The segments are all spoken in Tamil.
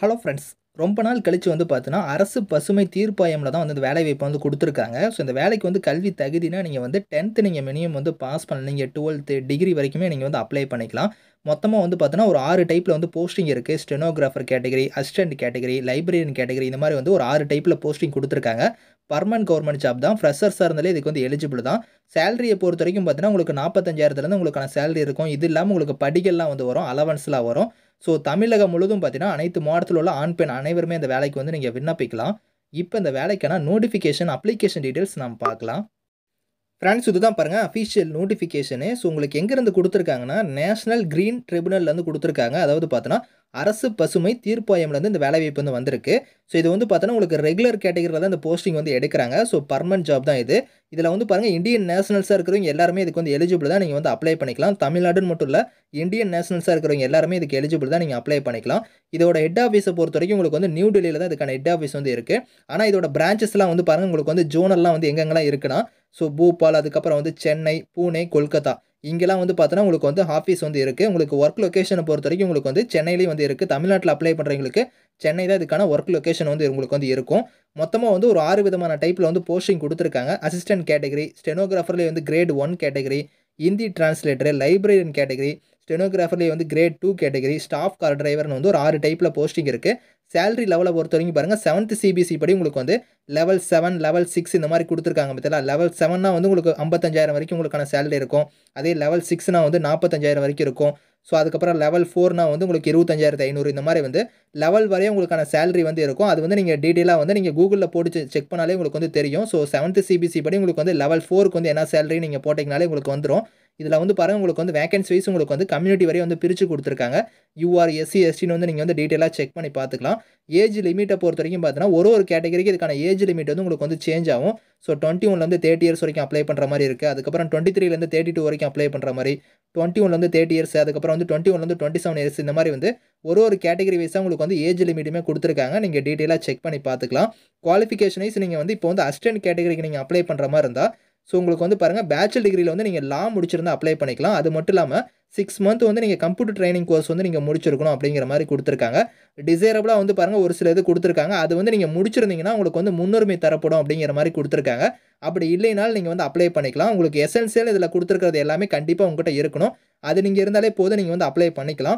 ஹலோ ஃப்ரெண்ட்ஸ் ரொம்ப நாள் கழிச்சு வந்து பார்த்தீங்கன்னா அரசு பசுமை தீர்ப்பாயமில் தான் வந்து இந்த வேலை வாய்ப்பு வந்து கொடுத்துருக்காங்க ஸோ இந்த வேலைக்கு வந்து கல்வி தகுதினா நீங்கள் வந்து டென்த்து நீங்கள் மினிமம் வந்து பாஸ் பண்ணீங்க டுவெல்த்து டிகிரி வரைக்குமே நீங்கள் வந்து அப்ளை பண்ணிக்கலாம் மொத்தமாக வந்து பார்த்தீங்கன்னா ஒரு ஆறு டைப்பில் வந்து போஸ்டிங் இருக்குது stenographer category assistant category librarian category இந்த மாதிரி வந்து ஒரு ஆறு டைப்பில் போஸ்டிங் கொடுத்துருக்காங்க பர்மனன்ட் கவர்மெண்ட் ஜாப் தான் ஃப்ரெஷர்ஸாக இருந்தாலே இதுக்கு வந்து எலிஜிபிள் தான் சேலரியை பொறுத்த வரைக்கும் பார்த்தீங்கன்னா உங்களுக்கு நாற்பத்தஞ்சாயிரத்துலேருந்து உங்களுக்கான சேலரி இருக்கும் இது இல்லாமல் உங்களுக்கு படிகள்லாம் வந்து வரும் அலவன்ஸ்லாம் வரும் ஸோ தமிழகம் முழுதும் பார்த்தீங்கன்னா அனைத்து மாவட்டத்தில் உள்ள ஆண் பெண் அனைவருமே இந்த வேலைக்கு வந்து நீங்கள் விண்ணப்பிக்கலாம் இப்போ இந்த வேலைக்கான நோட்டிஃபிகேஷன் அப்ளிகேஷன் டீட்டெயில்ஸ் நம்ம பார்க்கலாம் ஃப்ரெண்ட்ஸ் இதுதான் பாருங்கள் அஃபிஷியல் நோட்டிஃபிகேஷனு ஸோ உங்களுக்கு எங்கேருந்து கொடுத்துருக்காங்கன்னா நேஷனல் க்ரீன் ட்ரிபுனல்லேருந்து கொடுத்துருக்காங்க அதாவது பார்த்தோன்னா அரசு பசுமை தீர்ப்பாயம்லேருந்து இந்த வேலைவாய்ப்பு வந்து வந்திருக்கு ஸோ இது வந்து பார்த்தோன்னா உங்களுக்கு ரெகுலர் கேட்டகரியில் தான் இந்த போஸ்டிங் வந்து எடுக்கிறாங்க ஸோ பர்மனன்ட் ஜாப் தான் இது இதில் வந்து பாருங்கள் இந்தியன் நேஷனல்ஸாக இருக்கிறவங்க எல்லாருமே இதுக்கு வந்து எலிஜிபிள் தான் நீங்கள் வந்து அப்ளை பண்ணிக்கலாம் தமிழ்நாடுன்னு மட்டும் இல்லை இந்தியன் நேஷனல்ஸாக இருக்கிறவங்க எல்லாருமே இதுக்கு எலிஜிபிள் தான் நீங்கள் அப்ளை பண்ணிக்கலாம் இதோட ஹெட் ஆஃபீஸை பொறுத்த வரைக்கும் உங்களுக்கு வந்து நியூ டெல்லியில் தான் இதுக்கான ஹெட் ஆஃபீஸ் வந்து இருக்குது ஆனால் இதோட பிரான்ச்சஸ்லாம் வந்து பாருங்கள் உங்களுக்கு வந்து ஜோனல்லாம் வந்து எங்கெங்கெல்லாம் இருக்குன்னா ஸோ பூபால் அதுக்கப்புறம் வந்து சென்னை பூனே கொல்கத்தா இங்கெல்லாம் வந்து பார்த்தோன்னா உங்களுக்கு வந்து ஆஃபீஸ் வந்து இருக்குது உங்களுக்கு ஒர்க் லொக்கேஷனை பொறுத்த வரைக்கும் உங்களுக்கு வந்து சென்னையிலேயும் வந்து இருக்குது தமிழ்நாட்டில் அப்ளை பண்ணுறவங்களுக்கு சென்னை தான் இதுக்கான ஒர்க் லொக்கேஷன் வந்து உங்களுக்கு வந்து இருக்கும் மொத்தமாக வந்து ஒரு ஆறு விதமான டைப்பில் வந்து போஸ்டிங் கொடுத்துருக்காங்க அசிஸ்டன்ட் கேட்டகரி ஸ்டெனோகிராஃபர்லேயே வந்து grade one category Hindi translator librarian category ஸ்டெனோகிராஃபர்லேயே வந்து grade two category staff car டிரைவர்னு வந்து ஒரு ஆறு டைப்பில் போஸ்டிங் இருக்குது சேலரி லெவலை பொறுத்த வரைக்கும் பாருங்கள் செவன்த் சிபிசி படி உங்களுக்கு வந்து லெவல் செவன் லெவல் சிக்ஸ் இந்த மாதிரி கொடுத்துருக்காங்க பார்த்தீங்களா லெவல் செவன்னா வந்து உங்களுக்கு ஐம்பத்தஞ்சாயிரம் வரைக்கும் உங்களுக்கான சேலரி இருக்கும் அதே லெவல் சிக்ஸ்னா வந்து நாற்பத்தஞ்சாயிரம் வரைக்கும் இருக்கும் ஸோ அதுக்கப்புறம் லெவல் ஃபோர்னா வந்து உங்களுக்கு இருபத்தஞ்சாயிரத்து ஐநூறு இந்த மாதிரி வந்து லெவல் வரையும் உங்களுக்கான சேலரி வந்து இருக்கும் அது வந்து நீங்கள் டீட்டெயிலாக வந்து நீங்கள் கூகுளில் போட்டு செக் பண்ணாலே உங்களுக்கு வந்து தெரியும் ஸோ செவன்த் சிபிசி படி உங்களுக்கு வந்து லெவல் ஃபோருக்கு வந்து என்ன சேலரி நீங்கள் போட்டிங்கனாலே உங்களுக்கு வந்துடும் இதில் வந்து பாருங்கள் உங்களுக்கு வந்து வேகன்சி வைஸ் உங்களுக்கு வந்து கம்யூனிட்டி வரையும் வந்து பிரித்து கொடுத்துருக்காங்க யூஆர் எஸ்சி எஸ்டின்னு வந்து நீங்கள் வந்து டீட்டெயிலாக செக் பண்ணி பார்த்துக்கலாம் ஏஜ் லிமிட்டை பொறுத்த வரைக்கும் பார்த்தீங்கன்னா ஒரு ஒரு கேட்டகரிக்கு இதுக்கான ஏஜ் லிமிட் வந்து உங்களுக்கு வந்து சேஞ்ச் ஆகும் ஸோ டுவெண்ட்டி ஒன்லேருந்து தேர்ட்டி இயர்ஸ் வரைக்கும் அப்ளை பண்ணுற மாதிரி இருக்குது அதுக்கப்புறம் டுவெண்ட்டி த்ரீலேருந்து தேர்ட்டி டூ வரைக்கும் அப்ளை பண்ணுற மாதிரி டுவெண்ட்டி ஒன்லேருந்து தேர்ட்டி இயர்ஸ் அதுக்கப்புறம் வந்து டுவெண்ட்டி ஒன்லேருந்து டுவெண்ட்டி செவன் இயர்ஸ் இந்த மாதிரி வந்து ஒரு ஒரு கேட்டகரி வைஸாக உங்களுக்கு வந்து ஏஜ் லிமிட்டுமே கொடுத்துருக்காங்க நீங்கள் டீட்டெயிலாக செக் பண்ணி பார்த்துக்கலாம் குவாலிஃபிகேஷன் வைஸ் நீங்கள் வந்து இப்போ வந்து அசிஸ்டன்ட் கேட்டகரிக்கு நீங்கள் அப்ளை பண்ணுற மாதிரி இருந்தால் ஸோ உங்களுக்கு வந்து பாருங்கள் பேச்சுலர் டிகிரியில் வந்து நீங்கள் லா முடிச்சிருந்தா அப்ளை பண்ணிக்கலாம் அது மட்டும் இல்லாமல் சிக்ஸ் மந்த் வந்து நீங்கள் கம்ப்யூட்டர் ட்ரைனிங் கோர்ஸ் வந்து நீங்கள் முடிச்சிருக்கணும் அப்படிங்கிற மாதிரி கொடுத்துருக்காங்க டிசைரபிளாக வந்து பாருங்கள் ஒரு சில இது கொடுத்துருக்காங்க அது வந்து நீங்கள் முடிச்சிருந்தீங்கன்னா உங்களுக்கு வந்து முன்னுரிமை தரப்படும் அப்படிங்கிற மாதிரி கொடுத்துருக்காங்க அப்படி இல்லைனாலும் நீங்கள் வந்து அப்ளை பண்ணிக்கலாம் உங்களுக்கு எசென்சியல் இதில் கொடுத்துருக்கிறது எல்லாமே கண்டிப்பாக உங்கள்கிட்ட இருக்கணும் அது நீங்கள் இருந்தாலே போதும் நீங்கள் வந்து அப்ளை பண்ணிக்கலாம்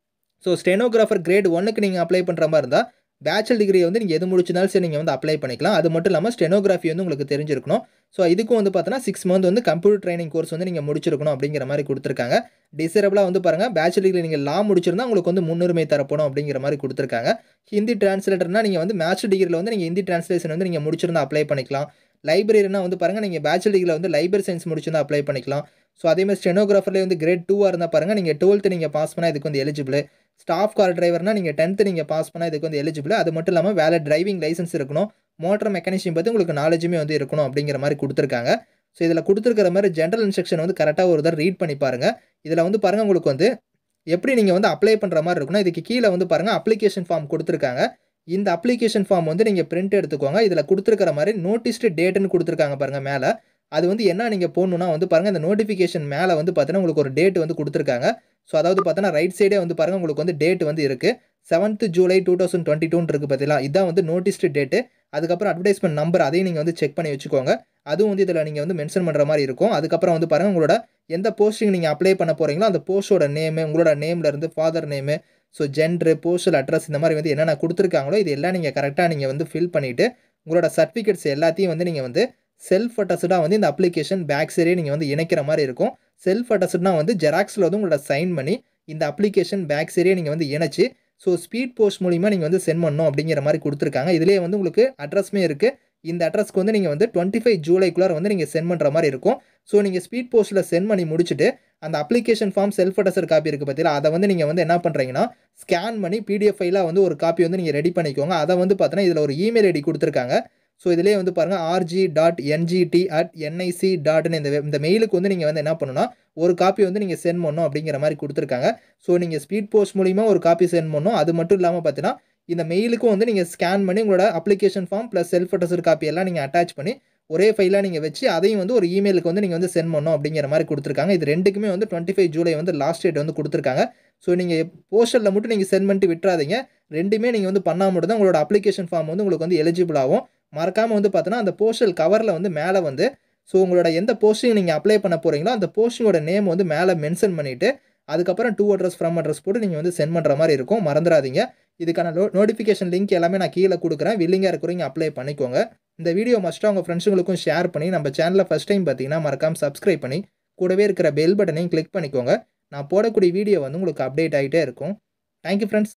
ஸோ ஸ்டெனோகிராஃபர் கிரேட் ஒன்னுக்கு நீங்கள் அப்ளை பண்ணுற மாதிரி இருந்தால் பேச்சுலர் டிகிரி வந்து நீங்கள் எது முடிச்சிருந்தாலும் சரி நீங்கள் வந்து அப்ளை பண்ணிக்கலாம் அது மட்டும் இல்லாமல் ஸ்டெனோகிராஃபி வந்து உங்களுக்கு தெரிஞ்சிருக்கணும் ஸோ இதுக்கும் வந்து பார்த்தோன்னா சிக்ஸ் மந்த் வந்து கம்ப்யூட்டர் ட்ரைனிங் கோர்ஸ் வந்து நீங்கள் முடிச்சிருக்கணும் அப்படிங்கிற மாதிரி கொடுத்துருக்காங்க டிசரபிளாக வந்து பாருங்கள் பேச்சுலர் டிகிரி நீங்கள் லா முடிச்சிருந்தா உங்களுக்கு வந்து முன்னுரிமை தரப்படும் அப்படிங்கிற மாதிரி கொடுத்துருக்காங்க ஹிந்தி டிரான்ஸ்லேட்டர்னா நீங்கள் வந்து மேட்ச் டிகிரியில் வந்து நீங்கள் ஹிந்தி டிரான்ஸ்லேஷன் வந்து நீங்கள் முடிச்சிருந்தா அப்ளை பண்ணிக்கலாம் லைப்ரரினா வந்து பாருங்கள் நீங்கள் பேச்சுலர் டிகிரியில் வந்து லைப்ரரி சயின்ஸ் முடிச்சிருந்தா அப்ளை பண்ணிக்கலாம் ஸோ அதேமாதிரி ஸ்டெனோகிராஃபர்லேயே வந்து கிரேட் டூவாக இருந்தால் பாருங்கள் நீங்கள் டுவெல்த்து நீங்கள் பாஸ் பண்ணால் இதுக்கு வந்து எலிஜிபிள் ஸ்டாஃப் கார் டிரைவர்னா நீங்கள் டென்த்து நீங்கள் பாஸ் பண்ணால் இதுக்கு வந்து எலிஜிபிள் அது மட்டும் இல்லாமல் வேலை டிரைவிங் லைசன்ஸ் இருக்கணும் மோட்டர் மெக்கானிஷியம் பற்றி உங்களுக்கு நாலேஜுமே வந்து இருக்கணும் அப்படிங்கிற மாதிரி கொடுத்துருக்காங்க ஸோ இதில் கொடுத்துருக்கிற மாதிரி ஜென்ரல் இன்ஸ்ட்ரக்ஷன் வந்து கரெக்டாக ஒரு தடவை ரீட் பண்ணி பாருங்கள் இதில் வந்து பாருங்கள் உங்களுக்கு வந்து எப்படி நீங்கள் வந்து அப்ளை பண்ணுற மாதிரி இருக்குன்னா இதுக்கு கீழே வந்து பாருங்கள் அப்ளிகேஷன் ஃபார்ம் கொடுத்துருக்காங்க இந்த அப்ளிகேஷன் ஃபார்ம் வந்து நீங்கள் பிரிண்ட் எடுத்துக்கோங்க இதில் கொடுத்துருக்கிற மாதிரி நோட்டிஸ்டு டேட்டுன்னு கொடுத்துருக்காங்க பாருங்கள் மேலே அது வந்து என்ன நீங்கள் போடணுன்னா வந்து பாருங்கள் இந்த நோட்டிஃபிகேஷன் மேலே வந்து பார்த்தீங்கன்னா உங்களுக்கு ஒரு டேட் வந்து கொடுத்துருக்காங்க ஸோ அதாவது பார்த்தோன்னா ரைட் சைடே வந்து பாருங்கள் உங்களுக்கு வந்து டேட் வந்து இருக்குது seventh July two thousand twenty டூன்னு இருக்குது பார்த்தீங்களா இதான் வந்து நோட்டிஸ்டு டேட்டு அதுக்கப்புறம் அட்வர்டைஸ்மெண்ட் நம்பர் அதையும் நீங்கள் வந்து செக் பண்ணி வச்சுக்கோங்க அதுவும் வந்து இதில் நீங்கள் வந்து மென்ஷன் பண்ணுற மாதிரி இருக்கும் அதுக்கப்புறம் வந்து பாருங்கள் உங்களோட எந்த போஸ்டிங் நீங்கள் அப்ளை பண்ண போகிறீங்களோ அந்த போஸ்ட்டோட நேமு உங்களோட நேம்லேருந்து father name so gender postal address இந்த மாதிரி வந்து என்னென்ன கொடுத்துருக்காங்களோ இது எல்லாம் நீங்கள் கரெக்டாக நீங்கள் வந்து ஃபில் பண்ணிவிட்டு உங்களோட சர்டிஃபிகேட்ஸ் எல்லாத்தையும் வந்து நீங்கள் வந்து செல்ஃப் அட்டஸ்டாக வந்து இந்த அப்ளிகேஷன் பேக் சைடே நீங்கள் வந்து இணைக்கிற மாதிரி இருக்கும் செல்ஃப் அட்டஸ்ட்னா வந்து ஜெராக்ஸில் வந்து உங்களோட சைன் பண்ணி இந்த அப்ளிகேஷன் பேக் சைடே நீங்கள் வந்து இணைச்சி ஸோ ஸ்பீட் போஸ்ட் மூலிமா நீங்கள் வந்து சென்ட் பண்ணணும் அப்படிங்கிற மாதிரி கொடுத்துருக்காங்க இதுலேயே வந்து உங்களுக்கு அட்ரஸுமே இருக்குது இந்த அட்ரஸ்க்கு வந்து நீங்கள் வந்து டுவெண்ட்டி ஃபைவ் ஜூலைக்குள்ளார வந்து நீங்கள் சென்ட் பண்ணுற மாதிரி இருக்கும் ஸோ நீங்கள் ஸ்பீட் போஸ்ட்டில் சென்ட் பண்ணி முடிச்சுட்டு அந்த application form self attested copy இருக்குது பார்த்தீங்களா அதை வந்து நீங்கள் வந்து என்ன பண்ணுறீங்கன்னா ஸ்கேன் பண்ணி பிடிஎஃப் ஃபைலாக வந்து ஒரு காப்பி வந்து நீங்கள் ரெடி பண்ணிக்கோங்க அதை வந்து பார்த்தீங்கன்னா இதில் ஒரு இமெயில் ஐடி கொடுத்துருக்காங்க ஸோ இதிலே வந்து பாருங்கள் RG dot NGT at NIC டாட்னு இந்த இந்த மெயிலுக்கு வந்து நீங்கள் வந்து என்ன பண்ணணும்னா ஒரு காப்பி வந்து நீங்கள் சென்ட் பண்ணணும் அப்படிங்கிற மாதிரி கொடுத்துருக்காங்க ஸோ நீங்கள் ஸ்பீட் போஸ்ட் மூலிமா ஒரு காப்பி சென்ட் பண்ணணும் அது மட்டும் இல்லாமல் பார்த்தீங்கன்னா இந்த மெயிலுக்கும் வந்து நீங்கள் ஸ்கேன் பண்ணி உங்களோட application form plus self attested copy எல்லாம் நீங்கள் அட்டாச் பண்ணி ஒரே ஃபைலாக நீங்கள் வச்சு அதையும் வந்து ஒரு இமெயிலுக்கு வந்து நீங்கள் வந்து சென்ட் பண்ணணும் அப்படிங்கிற மாதிரி கொடுத்துருக்காங்க இது ரெண்டுக்குமே வந்து டுவெண்ட்டி ஃபைவ் ஜூலை வந்து லாஸ்ட் டேட் வந்து கொடுத்துருக்காங்க ஸோ நீங்கள் போஸ்டரில் மட்டும் நீங்கள் சென்ட் பண்ணிட்டு விட்டுறாதீங்க ரெண்டுமே நீங்கள் வந்து பண்ணால் மட்டும் தான் உங்களோட அப்ளிகேஷன் ஃபார்ம் வந்து உங்களுக்கு வந்து எலிஜிபிள் ஆகும் மறக்காமல் வந்து பார்த்தோன்னா அந்த போஸ்டல் கவரில் வந்து மேலே வந்து ஸோ உங்களோட எந்த போஸ்டிங் நீங்கள் அப்ளை பண்ண போகிறீங்களோ அந்த போஸ்டிங்கோட நேம் வந்து மேலே மென்ஷன் பண்ணிவிட்டு அதுக்கப்புறம் டூ அட்ரஸ் ஃப்ரம் அட்ரஸ் போட்டு நீங்கள் வந்து சென்ட் பண்ணுற மாதிரி இருக்கும் மறந்துடாதீங்க இதுக்கான நோ நோட்டிஃபிகேஷன் லிங்க் எல்லாமே நான் கீழே கொடுக்குறேன் வில்லிங்காக இருக்கிறவங்க அப்ளை பண்ணிக்கோங்க இந்த வீடியோ மஸ்ட்டாக உங்கள் ஃப்ரெண்ட்ஸுங்களுக்கும் ஷேர் பண்ணி நம்ம சேனலில் ஃபஸ்ட் டைம் பார்த்தீங்கன்னா மறக்காமல் சப்ஸ்கிரைப் பண்ணி கூடவே இருக்கிற பெல் பட்டனையும் கிளிக் பண்ணிக்கோங்க நான் போடக்கூடிய வீடியோ வந்து உங்களுக்கு அப்டேட் ஆகிட்டே இருக்கும் தேங்க்யூ ஃப்ரெண்ட்ஸ்